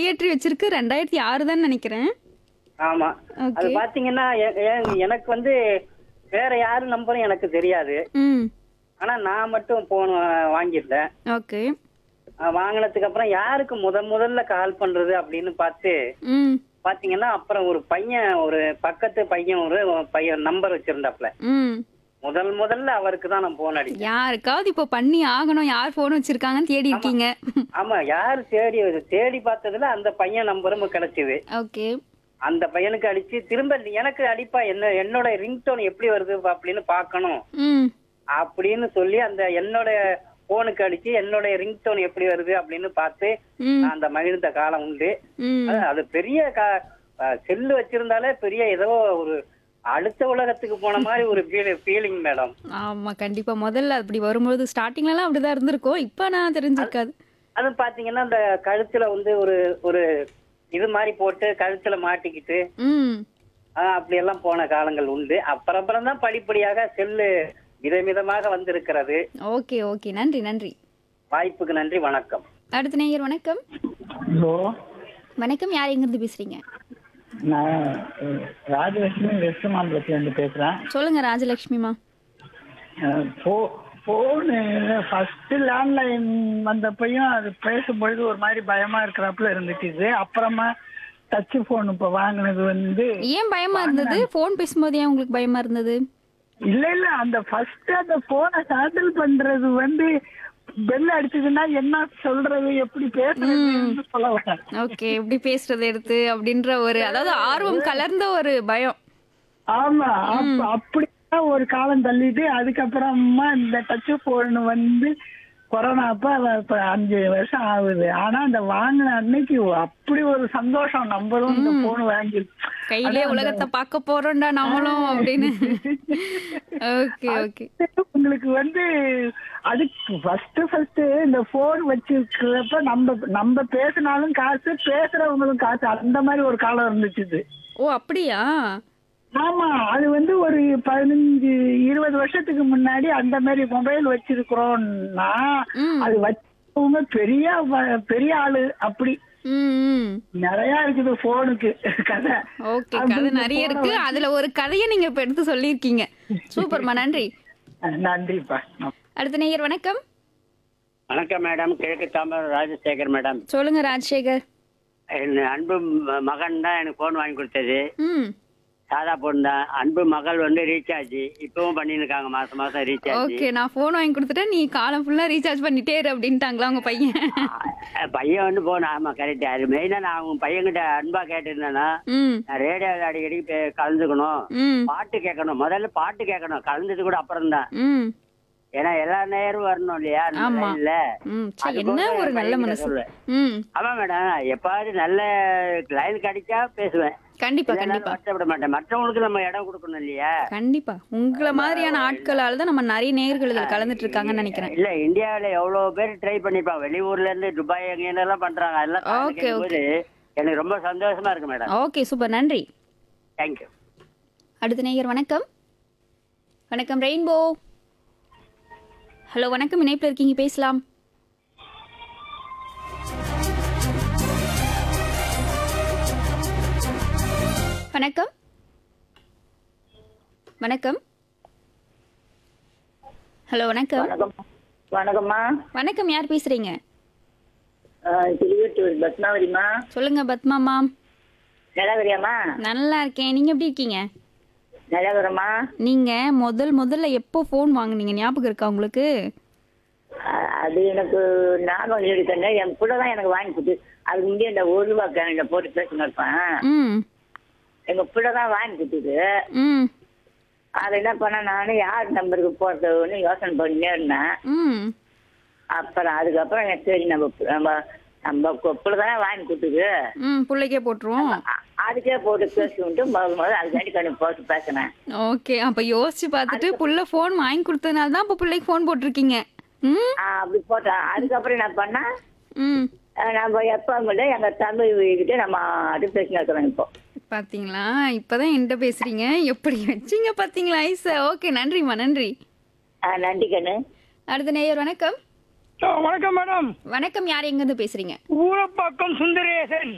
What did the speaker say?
கொடியேற்றி வச்சிருக்கு ரெண்டாயிரத்தி ஆறு தான் நினைக்கிறேன் ஆமா அது ஓகே பாத்தீங்கன்னா எ- எ- எனக்கு வந்து வேற யாரு நம்பரும் எனக்கு தெரியாது ம் ஆனா நான் மட்டும் போன் வாங்கியிருந்தேன் ஓகே அஹ் வாங்கினதுக்கு அப்புறம் யாருக்கு முதல் முதல்ல கால் பண்றது அப்படின்னு பார்த்து ம் பாத்தீங்கன்னா அப்புறம் ஒரு பையன் ஒரு பக்கத்து பையன் ஒரு பையன் நம்பர் வச்சிருந்தாப்ல ம் முதல் முதல்ல அவருக்கு தான் நான் போன் அடிச்சேன் யாருக்காவது இப்போ பண்ணி ஆகணும் யார் ஃபோன் வச்சிருக்காங்கன்னு தேடி இருக்கீங்க ஆமா யாரு தேடி தேடி பார்த்ததுல அந்த பையன் நம்பரும் கிடைச்சது ஓகே அந்த பையனுக்கு அடிச்சு திரும்ப எனக்கு அடிப்பா என்ன என்னோட ரிங்டோன் எப்படி வருது அப்படின்னு பார்க்கணும் ம் அப்படின்னு சொல்லி அந்த என்னோட போனுக்கு அடிச்சு என்னோட ரிங்டோன் எப்படி வருது அப்படின்னு பார்த்து ம் நான் அந்த மகிழ்ந்த காலம் உண்டு ம் அது- அது பெரிய செல்லு வச்சிருந்தாலே பெரிய ஏதோ ஒரு அடுத்த உலகத்துக்கு போன மாதிரி ஒரு ஃபீலிங் மேடம் ஆமா கண்டிப்பா முதல்ல அப்படி வரும்போது ஸ்டார்டிங்லலாம் அப்படிதான் இருந்திருக்கும் இப்போ நான் தெரிஞ்சிருக்காது அது பாத்தீங்கன்னா அந்த கழுத்துல வந்து ஒரு ஒரு இது மாதிரி போட்டு கழுத்துல மாட்டிக்கிட்டு ம் ஆஹ் அப்படி எல்லாம் போன காலங்கள் உண்டு அப்புறம் அப்புறம் தான் படிப்படியாக செல்லு விதவிதமாக வந்திருக்கிறது ஓகே ஓகே நன்றி நன்றி வாய்ப்புக்கு நன்றி வணக்கம் அடுத்த நேயர் வணக்கம் ஹலோ வணக்கம் யார் எங்கிருந்து பேசுறீங்க நான் அஹ், ராஜலட்சுமி வெஸ்ட் மாம்பலத்துலேருந்து பேசுகிறேன் சொல்லுங்க ராஜலட்சுமிமா ஃபோனு ஃபஸ்ட்டு லேண்ட்லைன் வந்தப்பையும் அது பேசும்பொழுது ஒரு மாதிரி பயமா இருக்கிறாப்புல இருந்துச்சு அப்புறமா டச் ஃபோன் இப்போ வாங்கினது வந்து ஏன் பயமா இருந்தது ஃபோன் பேசும்போது ஏன் உங்களுக்கு பயமா இருந்தது இல்ல இல்ல அந்த ஃபர்ஸ்ட் அந்த போனை ஹேண்டில் பண்றது வந்து பெல் அடிச்சதுன்னா என்ன சொல்றது எப்படி பேசுறதுன்னு சொல்ல வரேன் ஓகே எப்படி பேசுறது எடுத்து அப்படின்ற ஒரு அதாவது ஆர்வம் கலர்ந்த ஒரு பயம் ஆமா அப்ப அப்படிதான் ஒரு காலம் தள்ளிட்டு அதுக்கப்புறமா இந்த டச் போன் வந்து கொரோனா அப்ப அவ இப்ப அஞ்சு வருஷம் ஆகுது ஆனா அந்த வாங்கின அன்னைக்கு அப்படி ஒரு சந்தோஷம் நம்மளும் இந்த போன் வாங்கி கையிலே உலகத்தை பார்க்க போறோம்டா நம்மளும் அப்படின்னு ஓகே ஓகே உங்களுக்கு வந்து அதுக்கு ஃபர்ஸ்ட் ஃபர்ஸ்ட் இந்த போன் வச்சிருக்கிறப்ப நம்ம நம்ம பேசினாலும் காசு பேசுறவங்களும் காசு அந்த மாதிரி ஒரு காலம் இருந்துச்சு இது. ஓ அப்படியா ஆமா அது வந்து ஒரு பதினஞ்சு இருபது வருஷத்துக்கு முன்னாடி அந்த மாதிரி மொபைல் வச்சிருக்கிறோம்னா ம். அது வச்சவங்க பெரிய வ- பெரிய ஆளு அப்படி ம் ம் நிறைய இருக்குது போனுக்கு கதை ஓகே கதை நிறைய இருக்கு அதுல ஒரு கதையை நீங்க இப்ப எடுத்து சொல்லியிருக்கீங்க சூப்பர்மா நன்றி நன்றிப்பா அடுத்த நேயர் வணக்கம் வணக்கம் மேடம் கிழக்கு தாமர் ராஜசேகர் மேடம் சொல்லுங்க ராஜசேகர் என் அன்பு ம- மகன் தான் எனக்கு போன் வாங்கி கொடுத்தது ம் சாதா போன் தான் அன்பு மகள் வந்து ரீசார்ஜ் இப்பவும் பண்ணிட்டு இருக்காங்க மாசம் மாசம் ரீசார்ஜ் ஓகே நான் ஃபோன் வாங்கி கொடுத்துட்டேன் நீ காலம் ஃபுல்லா ரீசார்ஜ் பண்ணிட்டே இரு அப்படின்ட்டாங்களா உங்க பையன் பையன் வந்து போன ஆமா கரெக்ட் அது மெயினா நான் அவங்க பையன்கிட்ட அன்பா கேட்டிருந்தேன்னா ம் நான் ரேடியோவில் அடிக்கடி பே- கலந்துக்கணும் ம் பாட்டு கேட்கணும் முதல்ல பாட்டு கேட்கணும் கலந்தது கூட அப்புறம் தான் ம் ஏன்னா எல்லா நேரம் வரணும் இல்லையா ஆமா. இல்ல ம் சரி என்ன ஒரு நல்ல மனசு ம் ஆமா மேடம் எப்பாவது நல்ல லைன் கிடைச்சா பேசுவேன் கண்டிப்பா இல்லைன்னா கண்டிப்பா வருத்தப்பட மாட்டேன் மற்றவங்களுக்கு நம்ம இடம் கொடுக்கணும் இல்லையா கண்டிப்பா உங்கள மாதிரியான ஆட்களால தான் நம்ம நிறைய நேயர்கள் இதுல கலந்துட்டு இருக்காங்கன்னு நினைக்கிறேன் இல்ல இந்தியாவுல எவ்வளவு பேர் ட்ரை பண்ணிருப்பாங்க வெளியூர்ல இருந்து துபாய் எங்க எல்லாம் பண்றாங்க அதெல்லாம் தாண்டி Okay, கேட்கும்போது எனக்கு ரொம்ப சந்தோஷமா இருக்கு மேடம் ஓகே சூப்பர் நன்றி தேங்க்யூ அடுத்த நேயர் வணக்கம் வணக்கம் ரெயின்போ ஹலோ வணக்கம் இணைப்பில் இருக்கீங்க பேசலாம் வணக்கம் வணக்கம் ஹலோ வணக்கம் வணக்கம் வணக்கம்மா வணக்கம் யார் பேசுறீங்க திருவட்டூர் பத்மாவதிம்மா சொல்லுங்க பத்மாமா நிலவரியாம்மா நல்லா இருக்கேன் நீங்க எப்படி இருக்கீங்க நிலவரம்மா நீங்க முதல் முதல்ல எப்போ ஃபோன் வாங்குனீங்க ஞாபகம் இருக்கா உங்களுக்கு அது எனக்கு ஞாபகம் எடுக்கங்க என் கூட தான் எனக்கு வாங்கி கொடுத்து அதுக்கு முன்னாடி இந்த ஒரு ரூபா கேனில் போட்டு பேசின்னு இருப்பேன் ம் எங்க பிள்ளை தான் வாங்கி கொடுத்தது ம் அதை என்ன பண்ண நானும் யார் நம்பருக்கு போறதுன்னு யோசனை பண்ணினே இருந்தேன் ம் அப்புறம் அதுக்கப்புறம் எனக்கு சரி நம்ம நம்ம நம்ம பிள்ளை தானே வாங்கி கொடுத்தது ம் பிள்ளைக்கே போட்டுருவோம் அ- அதுக்கே போட்டு பேசிட்டு முதல் முதல்ல அதுக்காண்டி கண்ணு போட்டு பேசினேன் ஓகே அப்ப யோசிச்சு பார்த்துட்டு புள்ள ஃபோன் வாங்கி கொடுத்ததுனால தான் அப்ப பிள்ளைக்கு ஃபோன் போட்டிருக்கீங்க ம் ஆ, அப்படி போட்டேன் அதுக்கப்புறம் என்ன பண்ணா ம் அஹ் நம்ம எப்போ கூட எங்க தம்பி கிட்ட நம்ம அது பேசினா இருக்கிறோம் இப்போ பாத்தீங்களா இப்பதான் என்கிட்ட பேசுறீங்க எப்படி வச்சீங்க பாத்தீங்களா ஐஸ் ஓகே நன்றிம்மா நன்றி அஹ் நன்றி கண்ணு அடுத்த நேயர் வணக்கம் வணக்கம் மேடம் வணக்கம் யார் எங்க இருந்து பேசுறீங்க ஊரப்பாக்கம் சுந்தரேசன்